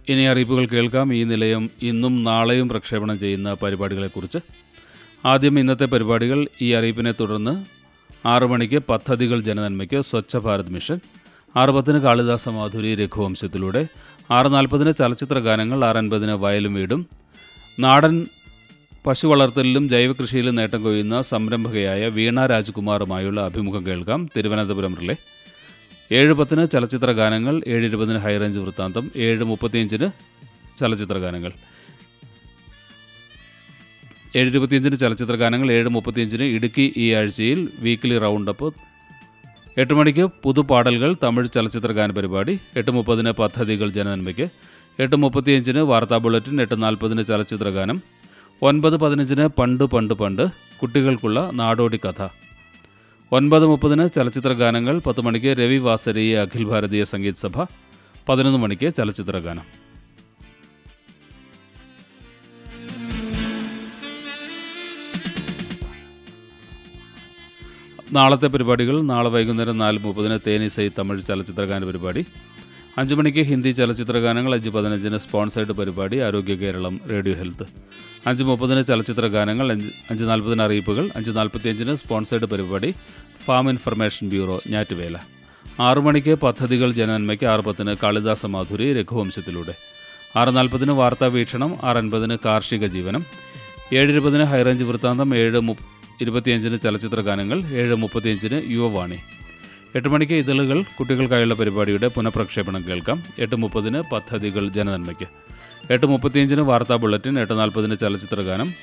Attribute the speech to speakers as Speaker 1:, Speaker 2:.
Speaker 1: ഇനി അറിയിപ്പുകൾ കേൾക്കാം ഈ നിലയം ഇന്നും നാളെയും പ്രക്ഷേപണം ചെയ്യുന്ന പരിപാടികളെക്കുറിച്ച് ആദ്യം ഇന്നത്തെ പരിപാടികൾ ഈ അറിയിപ്പിനെ തുടർന്ന് ആറു മണിക്ക് പദ്ധതികൾ ജനനന്മയ്ക്ക് സ്വച്ഛ ഭാരത് മിഷൻ ആറ് പത്തിന് കാളിദാസ മാധുരി രഘുവംശത്തിലൂടെ ആറ് നാൽപ്പതിന് ചലച്ചിത്ര ഗാനങ്ങൾ ആറ് അൻപതിന് വയലും വീടും നാടൻ പശു വളർത്തലിലും ജൈവകൃഷിയിലും നേട്ടം കൊയ്യുന്ന സംരംഭകയായ വീണ രാജ്കുമാറുമായുള്ള അഭിമുഖം കേൾക്കാം തിരുവനന്തപുരം റിലേ ഏഴ് പത്തിന് ചലച്ചിത്ര ഗാനങ്ങൾ ഏഴ് ഇരുപതിന് ഹൈറേഞ്ച് വൃത്താന്തം ഏഴ് മുപ്പത്തിയഞ്ചിന് ചലച്ചിത്ര ഗാനങ്ങൾ ഏഴ് ഇരുപത്തിയഞ്ചിന് ചലച്ചിത്ര ഗാനങ്ങൾ ഏഴ് മുപ്പത്തിയഞ്ചിന് ഇടുക്കി ഈ ആഴ്ചയിൽ വീക്ക്ലി റൗണ്ട് അപ്പ് എട്ട് മണിക്ക് പുതുപാടലുകൾ തമിഴ് ചലച്ചിത്ര ഗാന പരിപാടി എട്ട് മുപ്പതിന് പദ്ധതികൾ ജനനന്മയ്ക്ക് എട്ട് മുപ്പത്തിയഞ്ചിന് വാർത്താ ബുള്ളറ്റിൻ എട്ട് നാൽപ്പതിന് ചലച്ചിത്ര ഗാനം ഒൻപത് പതിനഞ്ചിന് പണ്ട് പണ്ട് പണ്ട് കുട്ടികൾക്കുള്ള നാടോടി കഥ ഒൻപത് മുപ്പതിന് ചലച്ചിത്ര ഗാനങ്ങൾ പത്ത് മണിക്ക് രവി വാസരീയ അഖിൽ ഭാരതീയ സംഗീത് സഭ പതിനൊന്ന് മണിക്ക് ചലച്ചിത്ര ഗാനം നാളത്തെ പരിപാടികൾ നാളെ വൈകുന്നേരം നാല് മുപ്പതിന് തേനിസൈ തമിഴ് ചലച്ചിത്ര ഗാന പരിപാടി അഞ്ച് മണിക്ക് ഹിന്ദി ചലച്ചിത്ര ഗാനങ്ങൾ അഞ്ച് പതിനഞ്ചിന് സ്പോൺസേർഡ് പരിപാടി ആരോഗ്യ കേരളം റേഡിയോ ഹെൽത്ത് അഞ്ച് മുപ്പതിന് ചലച്ചിത്ര ഗാനങ്ങൾ അഞ്ച് അഞ്ച് നാൽപ്പതിന് അറിയിപ്പുകൾ അഞ്ച് നാൽപ്പത്തിയഞ്ചിന് സ്പോൺസേർഡ് പരിപാടി ഫാം ഇൻഫർമേഷൻ ബ്യൂറോ ഞാറ്റുവേല ആറു മണിക്ക് പദ്ധതികൾ ജനനന്മയ്ക്ക് ആറ് പത്തിന് കാളിദാസ മാധുരി രഘുവംശത്തിലൂടെ ആറ് നാൽപ്പതിന് വാർത്താ വീക്ഷണം ആറ് അൻപതിന് കാർഷിക ജീവനം ഏഴ് ഇരുപതിന് ഹൈറേഞ്ച് വൃത്താന്തം ഏഴ് മു ഇരുപത്തിയഞ്ചിന് ചലച്ചിത്ര ഗാനങ്ങൾ ഏഴ് മുപ്പത്തിയഞ്ചിന് യുവവാണി എട്ട് മണിക്ക് ഇതളുകൾ കുട്ടികൾക്കായുള്ള പരിപാടിയുടെ പുനഃപ്രക്ഷേപണം കേൾക്കാം എട്ട് മുപ്പതിന് പദ്ധതികൾ ജനനന്മയ്ക്ക് എട്ട് മുപ്പത്തിയഞ്ചിന് വാർത്താ ബുള്ളറ്റിൻ എട്ട് നാൽപ്പതിന് ചലച്ചിത്ര ഗാനം